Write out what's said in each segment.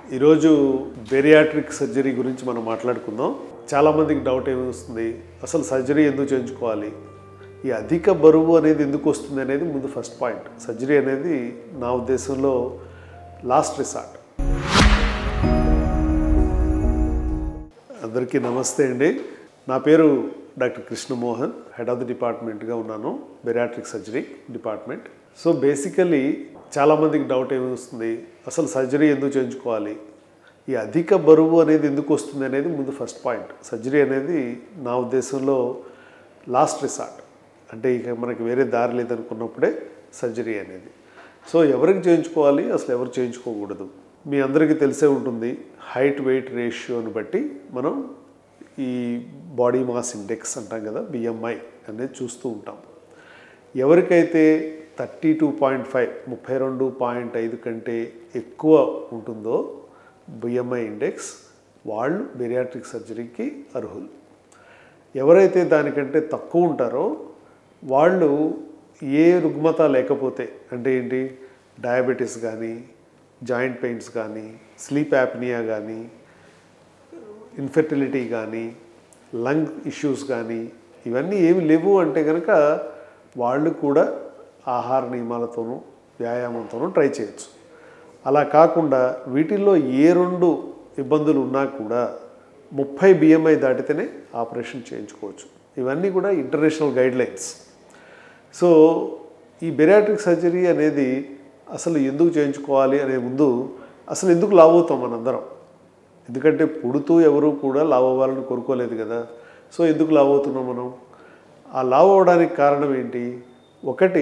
ఈరోజు bariatric surgery గురించి మనం మాట్లాడుకుందాం చాలామందికి డౌట్ ఏమి వస్తుంది అసలు సర్జరీ ఎందుకు చేయించుకోవాలి ఈ అధిక బరువు అనేది ఎందుకు వస్తుంది అనేది ముందు ఫస్ట్ పాయింట్ సర్జరీ అనేది నా ఉద్దేశంలో లాస్ట్ రిసార్ట్ అందరికీ నమస్తే అండి నా పేరు doctor Krishnamohan head of the డిపార్ట్మెంట్గా ఉన్నాను bariatric surgery department so basically చాలామందికి డౌట్ ఏమి వస్తుంది అసలు సర్జరీ ఎందుకు చేయించుకోవాలి ఈ అధిక బరువు అనేది ఎందుకు వస్తుంది అనేది ముందు ఫస్ట్ పాయింట్ సర్జరీ అనేది నా ఉద్దేశంలో లాస్ట్ రిసార్ట్ అంటే ఇక మనకి వేరే దారి లేదనుకున్నప్పుడే సర్జరీ అనేది సో ఎవరికి చేయించుకోవాలి అసలు ఎవరు చేయించుకోకూడదు మీ అందరికీ తెలిసే ఉంటుంది హైట్ వెయిట్ రేషియోని బట్టి మనం ఈ బాడీ మాస్ ఇండెక్స్ అంటాం కదా బిఎంఐ అనేది చూస్తూ ఉంటాం ఎవరికైతే థర్టీ టూ పాయింట్ ఫైవ్ ముప్పై రెండు పాయింట్ ఐదు కంటే ఎక్కువ ఉంటుందో బిఎంఐ ఇండెక్స్ వాళ్ళు బెరియాట్రిక్ సర్జరీకి అర్హులు ఎవరైతే దానికంటే తక్కువ ఉంటారో వాళ్ళు ఏ రుగ్మత లేకపోతే అంటే ఏంటి డయాబెటీస్ కానీ జాయింట్ పెయిన్స్ కానీ స్లీప్ యాప్నియా కానీ ఇన్ఫెర్టిలిటీ కానీ లంగ్ ఇష్యూస్ కానీ ఇవన్నీ ఏమి లేవు అంటే కనుక వాళ్ళు కూడా ఆహార నియమాలతోనూ వ్యాయామంతోనూ ట్రై చేయొచ్చు అలా కాకుండా వీటిల్లో ఏ రెండు ఇబ్బందులు ఉన్నా కూడా ముప్పై బిఎంఐ దాటితేనే ఆపరేషన్ చేయించుకోవచ్చు ఇవన్నీ కూడా ఇంటర్నేషనల్ గైడ్లైన్స్ సో ఈ బెరాట్రిక్ సర్జరీ అనేది అసలు ఎందుకు చేయించుకోవాలి అనే ముందు అసలు ఎందుకు లావ్ అవుతాం మనందరం ఎందుకంటే పుడుతూ ఎవరు కూడా లావ్ అవ్వాలని కోరుకోలేదు కదా సో ఎందుకు లావ్ అవుతున్నాం మనం ఆ లావ్ అవ్వడానికి కారణం ఏంటి ఒకటి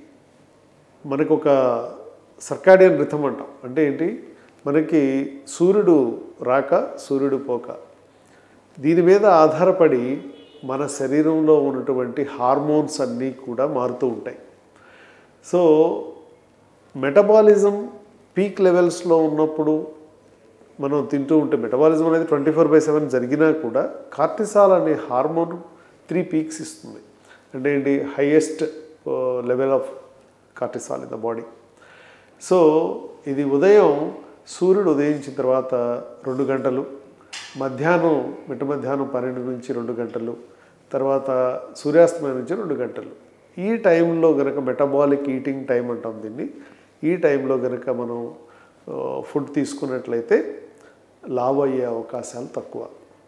మనకు ఒక సర్కాడియన్ రిథం అంటాం అంటే ఏంటి మనకి సూర్యుడు రాక సూర్యుడు పోక దీని మీద ఆధారపడి మన శరీరంలో ఉన్నటువంటి హార్మోన్స్ అన్నీ కూడా మారుతూ ఉంటాయి సో మెటబాలిజం పీక్ లెవెల్స్లో ఉన్నప్పుడు మనం తింటూ ఉంటే మెటబాలిజం అనేది ట్వంటీ ఫోర్ బై సెవెన్ జరిగినా కూడా కార్టిసాల్ అనే హార్మోన్ త్రీ పీక్స్ ఇస్తుంది అంటే ఏంటి highest level of cortisol in the body so ఇది ఉదయం సూర్యుడు ఉదయించిన తర్వాత రెండు గంటలు మధ్యాహ్నం మిట్ట మధ్యాహ్నం పన్నెండు నుంచి రెండు గంటలు తర్వాత సూర్యాస్తమయం నుంచి రెండు గంటలు ఈ టైంలో గనక మెటబాలిక్ ఈటింగ్ టైం అంటాం దీన్ని ఈ టైంలో గనక మనం ఫుడ్ తీసుకున్నట్లయితే లావ్ అయ్యే అవకాశాలు తక్కువ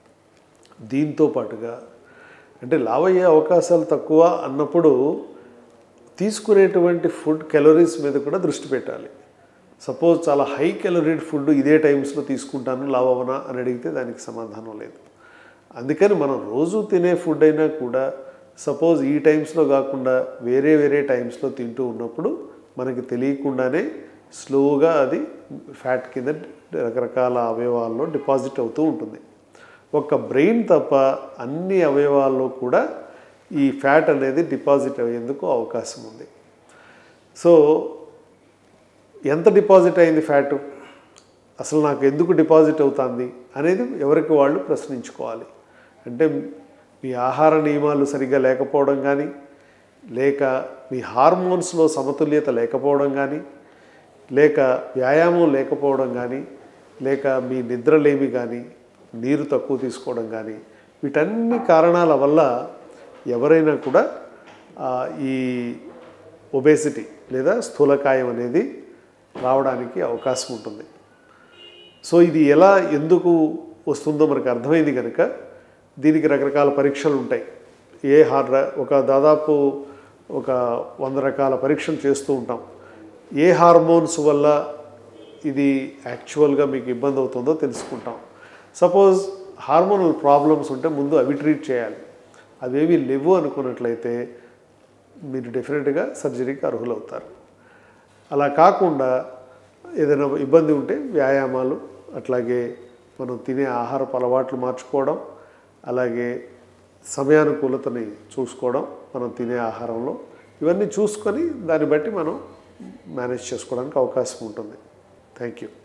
దీంతో పాటుగా అంటే లావ్ అయ్యే అవకాశాలు తక్కువ అన్నప్పుడు తీసుకునేటువంటి ఫుడ్ కెలరీస్ మీద కూడా దృష్టి పెట్టాలి సపోజ్ చాలా హై కెలరీడ్ ఫుడ్ ఇదే టైమ్స్లో తీసుకుంటాను లావ్ అవనా అని అడిగితే దానికి సమాధానం లేదు అందుకని మనం రోజు తినే ఫుడ్ అయినా కూడా సపోజ్ ఈ టైమ్స్లో కాకుండా వేరే వేరే టైమ్స్లో తింటూ ఉన్నప్పుడు మనకి తెలియకుండానే స్లోగా అది ఫ్యాట్ కింద రకరకాల అవయవాల్లో డిపాజిట్ అవుతూ ఉంటుంది ఒక్క బ్రెయిన్ తప్ప అన్ని అవయవాల్లో కూడా ఈ ఫ్యాట్ అనేది డిపాజిట్ అయ్యేందుకు అవకాశం ఉంది సో ఎంత డిపాజిట్ అయింది ఫ్యాటు అసలు నాకు ఎందుకు డిపాజిట్ అవుతుంది అనేది ఎవరికి వాళ్ళు ప్రశ్నించుకోవాలి అంటే మీ ఆహార నియమాలు సరిగ్గా లేకపోవడం కానీ లేక మీ హార్మోన్స్లో సమతుల్యత లేకపోవడం కానీ లేక వ్యాయామం లేకపోవడం కానీ లేక మీ నిద్రలేమి కానీ నీరు తక్కువ తీసుకోవడం కానీ వీటన్ని కారణాల వల్ల ఎవరైనా కూడా ఈ ఒబేసిటీ లేదా స్థూలకాయం అనేది రావడానికి అవకాశం ఉంటుంది సో ఇది ఎలా ఎందుకు వస్తుందో మనకు అర్థమైంది కనుక దీనికి రకరకాల పరీక్షలు ఉంటాయి ఏ హార్ ఒక దాదాపు ఒక వంద రకాల పరీక్షలు చేస్తూ ఉంటాం ఏ హార్మోన్స్ వల్ల ఇది యాక్చువల్గా మీకు ఇబ్బంది అవుతుందో తెలుసుకుంటాం సపోజ్ హార్మోనల్ ప్రాబ్లమ్స్ ఉంటే ముందు అవి ట్రీట్ చేయాలి అవేవి లేవు అనుకున్నట్లయితే మీరు డెఫినెట్గా సర్జరీకి అర్హులవుతారు అలా కాకుండా ఏదైనా ఇబ్బంది ఉంటే వ్యాయామాలు అట్లాగే మనం తినే ఆహారపు అలవాట్లు మార్చుకోవడం అలాగే సమయానుకూలతని చూసుకోవడం మనం తినే ఆహారంలో ఇవన్నీ చూసుకొని దాన్ని బట్టి మనం మేనేజ్ చేసుకోవడానికి అవకాశం ఉంటుంది థ్యాంక్ యూ